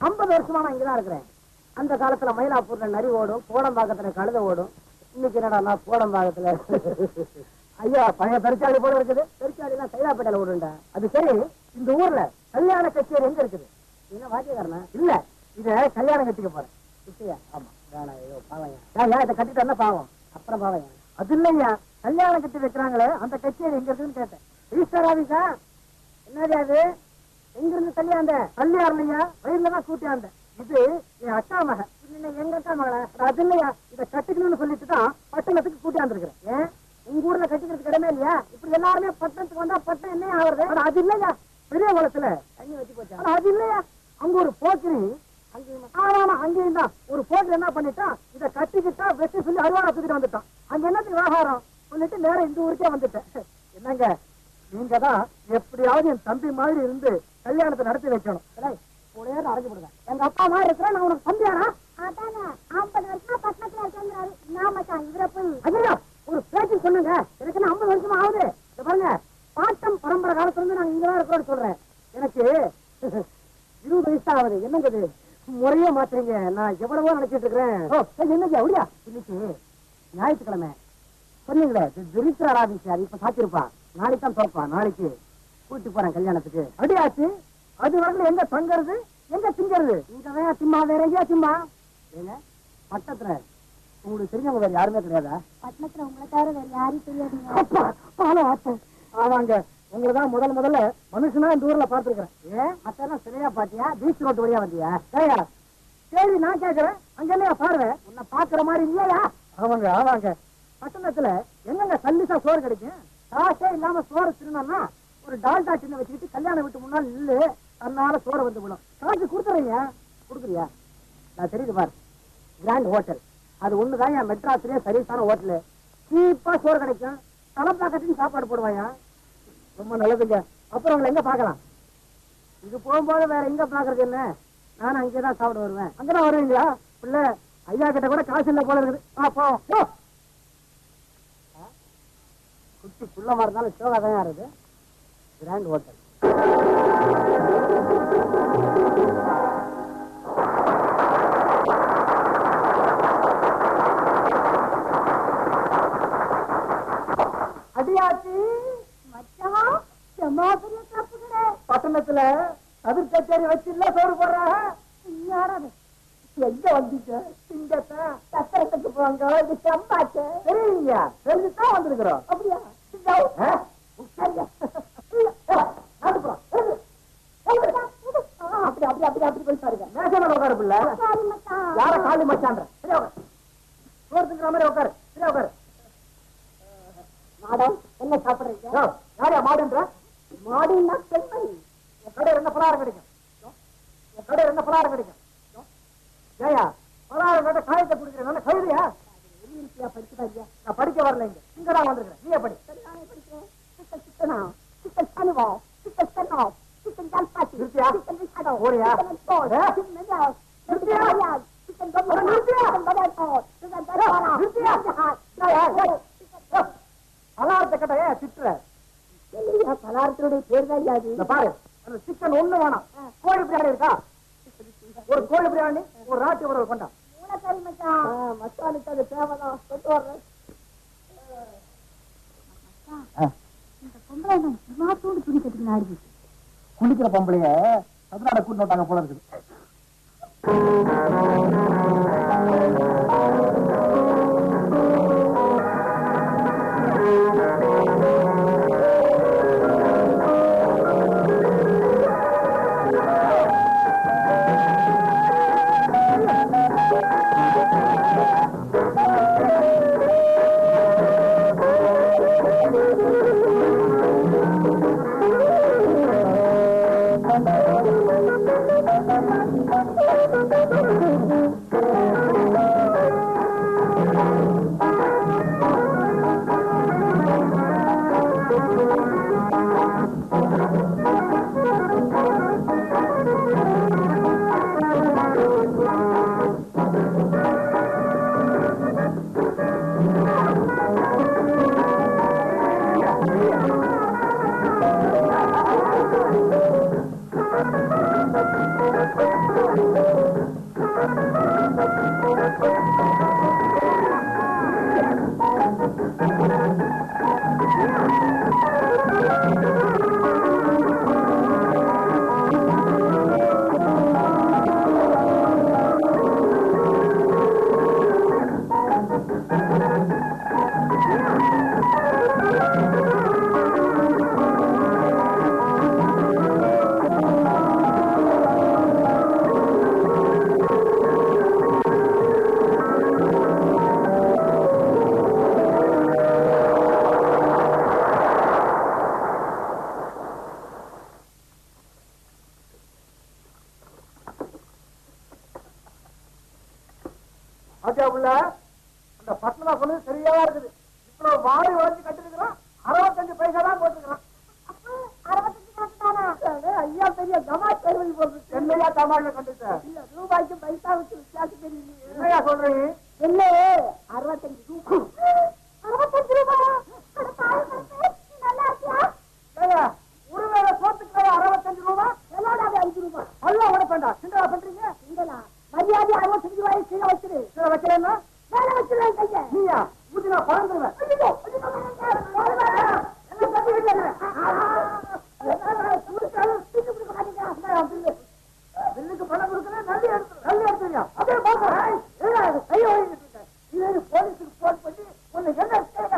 ஐம்பது வருஷமா நான் இங்கதான் இருக்கிறேன் அந்த காலத்துல மயிலாப்பூர்ல நரி ஓடும் கோடம்பாக்கத்துல கழுத ஓடும் இன்னைக்கு என்னடா கோடம்பாக்கத்துல ஐயா பழைய பெருச்சாளி போல இருக்குது பெருச்சாளி எல்லாம் சைதாப்பேட்டையில ஓடுண்டா அது சரி இந்த ஊர்ல கல்யாண கச்சேரி எங்க இருக்குது என்ன வாத்தியக்காரனா இல்ல இத கல்யாணம் கட்டிக்க போறேன் இப்பயா ஆமா வேணாம் ஐயோ பாவம் ஏன் இதை கட்டிட்டு என்ன பாவம் அப்புறம் பாவம் அது இல்லையா கல்யாணம் கட்டி வைக்கிறாங்களே அந்த கச்சேரி எங்க இருக்குன்னு கேட்டேன் ரிஜிஸ்டர் ஆபீஸா என்னது அது எங்க இருந்து தள்ளியாந்த தள்ளியார் இல்லையா வயல்ல தான் கூட்டியாந்த இது என் அக்கா மக இல்ல எங்க அக்கா மகள அது இல்லையா இத கட்டிக்கணும்னு சொல்லிட்டு தான் பட்டணத்துக்கு கூட்டியாந்துருக்கிறேன் ஏன் உங்க ஊர்ல கட்டிக்கிறதுக்கு இடமே இல்லையா இப்படி எல்லாருமே பட்டணத்துக்கு வந்தா பட்டம் என்ன ஆகுறது ஆனா அது இல்லையா பெரிய குளத்துல தண்ணி வச்சு போச்சு ஆனா அது இல்லையா அங்க ஒரு போக்கிரி ஆமா அங்கேயும் தான் ஒரு போக்கிரி என்ன பண்ணிட்டான் இத கட்டிக்கிட்டா வெட்டி சொல்லி அருவாடா தூக்கிட்டு வந்துட்டான் அங்க என்னத்துக்கு விவகாரம் சொல்லிட்டு நேரம் இந்த ஊருக்கே வந்துட்டேன் என்னங்க நீங்க தான் எப்படியாவது என் தம்பி மாதிரி இருந்து கல்யாணத்தை நடத்தி வைக்கணும் ஒரே அரைஞ்சு விடுவேன் எங்க அப்பா மாதிரி இருக்கிறேன் நான் உனக்கு தம்பியானா அதானே ஐம்பது வருஷமா பட்டணத்துல இருக்கேங்கிறாரு நான் மச்சான் இவரை போய் ஐயா ஒரு பேச்சு சொல்லுங்க எனக்கு என்ன ஐம்பது வருஷமா ஆகுது இத பாருங்க பாட்டம் பரம்பரை காலத்துல இருந்து நாங்க இங்கதான் இருக்கிறோம்னு சொல்றேன் எனக்கு இருபது வயசு ஆகுது என்னங்க இது முறையே மாத்துறீங்க நான் எவ்வளவோ நினைச்சிட்டு இருக்கிறேன் ஓ சரி, என்னங்க அப்படியா இன்னைக்கு ஞாயிற்றுக்கிழமை சொன்னீங்களே ரிஜிஸ்டர் ஆபீஸ் அது இப்ப சாத்திருப்பா நாளைக்கு தான் திறப்பான் நாளைக்கு கூட்டிட்டு போறேன் கல்யாணத்துக்கு அப்படியாச்சு அது வரல எங்க தங்கறது எங்க திங்கிறது இங்க வேற திம்மா வேற எங்கேயா திம்மா ஏங்க பட்டத்துல உங்களுக்கு தெரிஞ்சவங்க வேற யாருமே கிடையாதா பட்டணத்துல உங்களை தவிர வேற யாரும் தெரியாதுங்க அப்பா, பாலம் ஆத்தம். ஆமாங்க உங்களை தான் முதல் முதல்ல மனுஷனா இந்த ஊர்ல பாத்துருக்கேன் ஏன் மத்தெல்லாம் சரியா பாத்தியா பீச் ரோட்டு வழியா வந்தியா ஏயா சரி நான் கேக்குறேன் அங்க இல்லையா பாருங்க உன்னை பாக்குற மாதிரி இல்லையா ஆமாங்க ஆமாங்க பட்டணத்துல எங்கங்க சல்லிசா சோறு கிடைக்கும் காசே இல்லாம சோறு திருநா ஒரு டால்டா சின்ன வச்சுக்கிட்டு கல்யாணம் வீட்டு முன்னால் நில்லு தன்னால சோறு வந்து விடும் காசு கொடுத்துறீங்க கொடுக்குறியா நான் தெரியுது பாரு கிராண்ட் ஹோட்டல் அது ஒண்ணுதான் என் மெட்ராஸ்லயே சர்வீஸான ஹோட்டலு சீப்பா சோறு கிடைக்கும் தலைப்பாக்கத்துக்கு சாப்பாடு போடுவாயா ரொம்ப நல்லதுங்க அப்புறம் உங்களை எங்க பார்க்கலாம் இது போகும்போது வேற எங்க பாக்குறது என்ன நானும் அங்கேதான் சாப்பிட வருவேன் அங்கதான் வருவீங்களா பிள்ளை ஐயா கிட்ட கூட காசு இல்ல போல இருக்குது ஆ போ போ. ஆ? குட்டி புள்ள மாதிரி இருந்தாலும் ஷோகா தான் இருக்குது கிராண்ட் ஹோட்டல் அடியாச்சி மச்சான் செம்மா பெரிய தப்பு கடை பட்டணத்துல கதிர் கச்சேரி வச்சு இல்ல சோறு போடுறாங்க யாராவது எங்க வந்தீங்க இங்கத்தா சத்திரத்துக்கு போங்க இது செம்பாச்சு தெரியுங்க தெரிஞ்சுதான் வந்திருக்கிறோம் அப்படியா ஆ? உட்காருங்க. ஏ, நாட்டு போலாம். எழுந்து. எழுந்து. ஆ, அப்படி அப்படி அப்படி அப்படி போய் பாருங்க மேசை மேல உட்காரு பிள்ளை சாரி மச்சான் யார காலி மச்சான்ற சரியா உட்காரு சோறு திங்கிற மாதிரி உட்காரு சரியா உட்காரு மேடம் என்ன சாப்பிடுறீங்க யோ, யாரையா மாடுன்ற மாடின்னா பெண்மணி உன் கடையில் என்ன பலகாரம் கிடைக்கும் உன் கடையில் என்ன பலகாரம் கிடைக்கும் ஏயா பலகாரம் கேட்ட காயத்தை குடிக்கிற நல்ல கழுதியா வெளியிருப்பியா படிச்சுட்டாங்க நான் படிக்க வரல இங்க இங்க தான் வந்திருக்கிறேன் நீயே படி சரியான படிக்கிறேன் சிக்கன் சிக்கனா சிக்கன் சனுவா சிக்கன் சனோ சிக்கன் ஜல்பாத்தி நிறுத்தியா? சிக்கன் விசாடோ போறியா? சிக்கன் ஸ்டோர் ஏ? சிக்கன் மெஜாஸ் நிறுத்தியா? சிக்கன் அட, நிறுத்தியா? சிக்கன் பதாட்டோ சிக்கன் தர்பாரா நிறுத்தியா? ஏய், ஏய், ஏய். பலகாரத்தை கேட்ட ஏன் திட்டுற இல்லையா பலாரத்தினுடைய பேர் தான் யாது இந்த பாரு அந்த சிக்கன் ஒண்ணு வேணாம் கோழி பிரியாணி இருக்கா ஒரு கோழி பிரியாணி ஒரு ராட்டி உறவு கொண்டா மூலக்கறி மச்சான் மச்சானுக்கு அது தேவைதான் கொண்டு வர்றேன் இந்த பொம்பளை என்ன சும்மாத்தோடு துணி கட்டிக்கிட்டு ஆடுது குளிக்கிற பொம்பளைய சதுராட கூட்டு விட்டாங்க போல இருக்குது ஆ ஆச்சா புள்ள அந்த பட்டணம் பொண்ணு சரியா இருக்குது இவ்வளவு வாரி வளைச்சு கட்டிருக்கிறான் அறுபத்தஞ்சு பைசா தான் போட்டுக்கிறான் அறுபத்தஞ்சு காசு தானா ஐயா பெரிய தமா கேள்வி போட்டு என்னையா தமாட்ல கண்டுட்ட இல்ல ரூபாய்க்கு பைசாவுக்கு வித்தியாசம் தெரியல என்னையா சொல்றீங்க இல்ல அறுபத்தஞ்சு ரூபாய் அறுபத்தஞ்சு ரூபாயா அட பாவி மனுஷே, நீ நல்லா இருக்கியா ஏய்யா, ஒரு வேளை சோத்துக்கு வேலை அறுபத்தஞ்சு ரூபா என்னோட அது அஞ்சு ரூபாய் அல்ல உடப்பேண்டா சிண்டா பண்றீங்க இங்கடா மரியாதை அறுபத்தஞ்சு ரூபாய் கீழே வச்சிரு சில வைக்கிறேன்னா மேல வச்சிருவேன் கைய நீயா ஊத்தி நான் பறந்துருவேன் ஐயோ, ஐயோ, என்ன தட்டி விட்டுறேன் பில்லுக்கு பணம் கொடுக்கல நல்லி எடுத்து நல்லி எடுத்துறியா அப்படியே பாக்குறேன் கையை வாங்கிட்டு இருக்கேன் இது போலீஸுக்கு போன் பண்ணி உன்னை என்ன கேட்க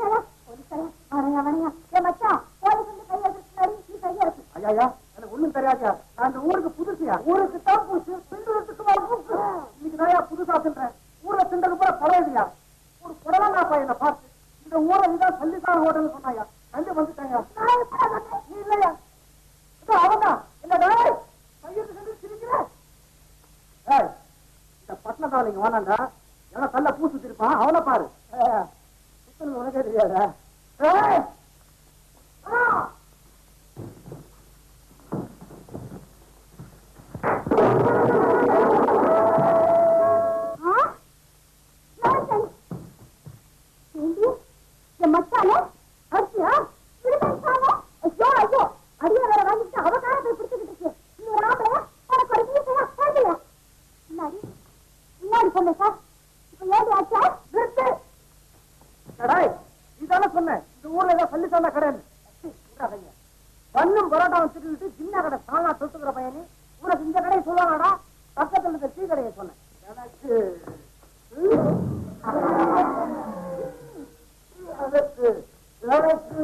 ஐயா எனக்கு ஒண்ணும் தெரியாதியா நான் இந்த ஊருக்கு புதுசியா ஊருக்கு தான் புதுசு திண்டுறதுக்கு வர புதுசு இன்னைக்கு நான் புதுசா தின்றேன் ஊர்ல திண்டது கூட பழையதியா ஒரு புடலங்கா பையனை பார்த்து இந்த ஊரை இதான் சல்லிசார் ஹோட்டல் சொன்னாயா கண்டு வந்துட்டாங்க நீ இல்லையா இதோ அவன்தான் என்ன டேய் கையெழுத்து செஞ்சு சிரிக்கிறேன் ஏய் இந்த பட்டணத்தால இங்க வேணாண்டா எல்லாம் கல்ல பூ சுத்திருப்பான் அவனை பாரு சுத்தல் உனக்கே தெரியாதா ஏய் ஆ மச்சானே அடியா விடுதலை ஐயோ ஐயோ அடிய வேற வாங்கிட்டு அவ காரத்தை பிடிச்சிட்டு இருக்கு இன்னொரு ஆம்பளை உனக்கு ஒரு வீசையா போடுங்க முன்னாடி முன்னாடி சொன்னேன் சார் இப்ப ஏடி ஆச்சா நிறுத்து கடை இதான சொன்னேன் இந்த ஊர்ல ஏதோ சொல்லி சொன்ன கடைன்னு பண்ணும் பரோட்டா வச்சுக்கிட்டு சின்ன கடை சாலா தொட்டுக்கிற பையனி உனக்கு இந்த கடையை சொல்லுவாங்கடா பக்கத்துல இருக்க டீ கடையை சொன்னேன் எனக்கு எனக்கு எனக்கு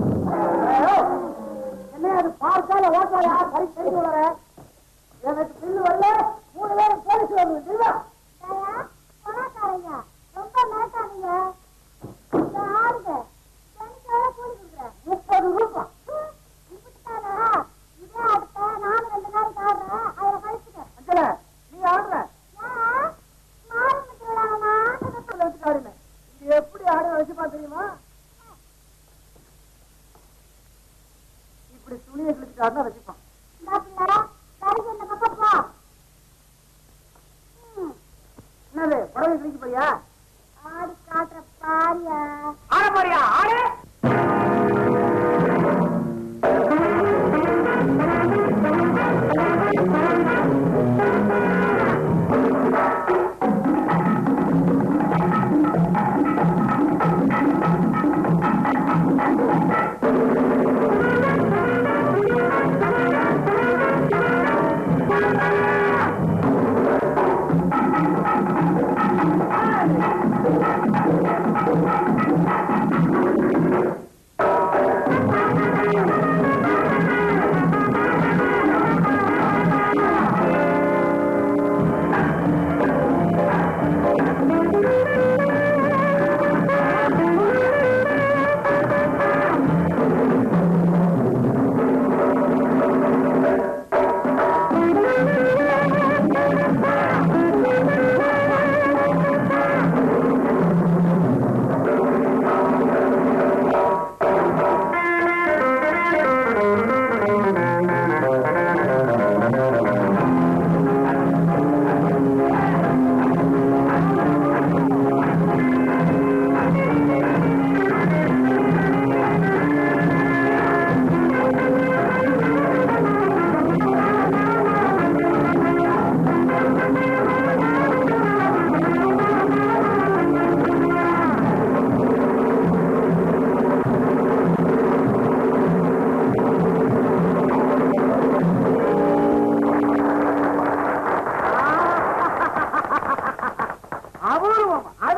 என்ன அது பார்த்தால ஓட்டாயா சரி சரி வர எனக்கு பில்லு வரல மூணு பேரும் போலீஸ் வருது தெரியுமா பணக்காரங்க ரொம்ப மேட்டானீங்க இந்த ஆடுங்க எனக்கு எவ்வளவு கூலி கொடுக்குறேன் முப்பது ரூபாய் இப்படித்தானா இதே அடுத்த நானும் ரெண்டு நாளைக்கு ஆடுறேன் அதில் கழிச்சுட்டேன் அஞ்சல நீ ஆடுற ஏன் மாரியம்மன் திருவிழாவை நான் பக்கத்துல வச்சு ஆடுன இது எப்படி ஆடுன வச்சுப்பா தெரியுமா இப்படி துணியை கிழிச்சிட்டு ஆடுனா வச்சுப்பான் பாத்தீங்களா கடைக்கு இந்த பக்கம் போ ம், என்னது புடவை கிழிக்க போறியா ஆடி காட்டுற பாரியா ஆட போறியா ஆடு ஆ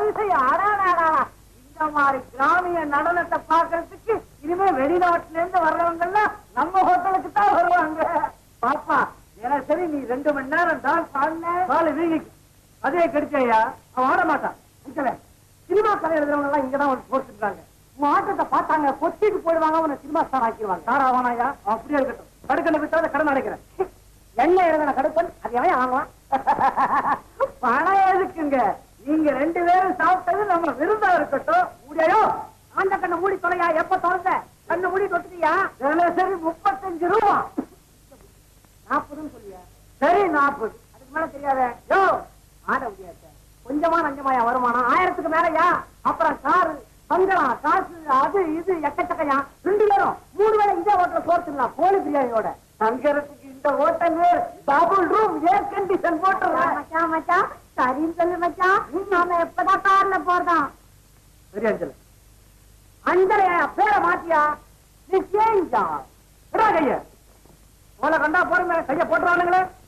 அதிசயம் அடாடாடா இந்த மாதிரி கிராமிய நடனத்தை பாக்குறதுக்கு இனிமே வெளிநாட்டுல இருந்து வர்றவங்க எல்லாம் நம்ம ஹோட்டலுக்கு தான் வருவாங்க பாப்பா தினசரி நீ ரெண்டு மணி நேரம் டான்ஸ் ஆடின காலு வீங்கிக்கு அதே கிடைச்சையா அவன் ஆட மாட்டான் நிக்கல சினிமா கதை எழுதுறவங்க எல்லாம் இங்கதான் வந்து போட்டுருக்காங்க உன் ஆட்டத்தை பார்த்தாங்க கொத்திட்டு போயிடுவாங்க அவனை சினிமா ஸ்டார் ஆக்கிடுவாங்க ஸ்டார் ஆவானாயா அவன் அப்படியே இருக்கட்டும் கடுக்கனை விட்டாத கடன் அடைக்கிறேன் என்ன எழுதின கடுப்பன் அது எவன் ஆகலாம் பணம் எதுக்குங்க நீங்க ரெண்டு பேரும் சாப்பிட்டது நம்ம விருந்தா இருக்கட்டும் முடியோ அந்த கண்ணை மூடி தொலையா எப்ப திறந்த கண்ணை மூடி தொட்டுட்டியா சரி முப்பத்தஞ்சு ரூபா நாற்பதுன்னு சொல்லியா சரி நாற்பது அதுக்கு மேல தெரியாத யோ ஆட முடியாது கொஞ்சமா நஞ்சமாயா வருமானம் ஆயிரத்துக்கு மேலயா அப்புறம் காரு பங்களா காசு அது இது எக்கச்சக்கையா ரெண்டு பேரும் மூணு வேளை இதே ஹோட்டல சோர்த்துலாம் கோழி பிரியாணியோட தங்கறதுக்கு இந்த hotel double room air condition போட்டுறேன் மச்சான் மச்சான் சரின்னு சொல்லு மச்சான் நாம எப்பதான் கார்ல போறோம் சரி அஞ்சல் அஞ்சலையா பேரை மாத்தியா நீ சேஞ்சா விடா கைய உங்களை கண்டா போறமே கைய போட்டுறானுங்களே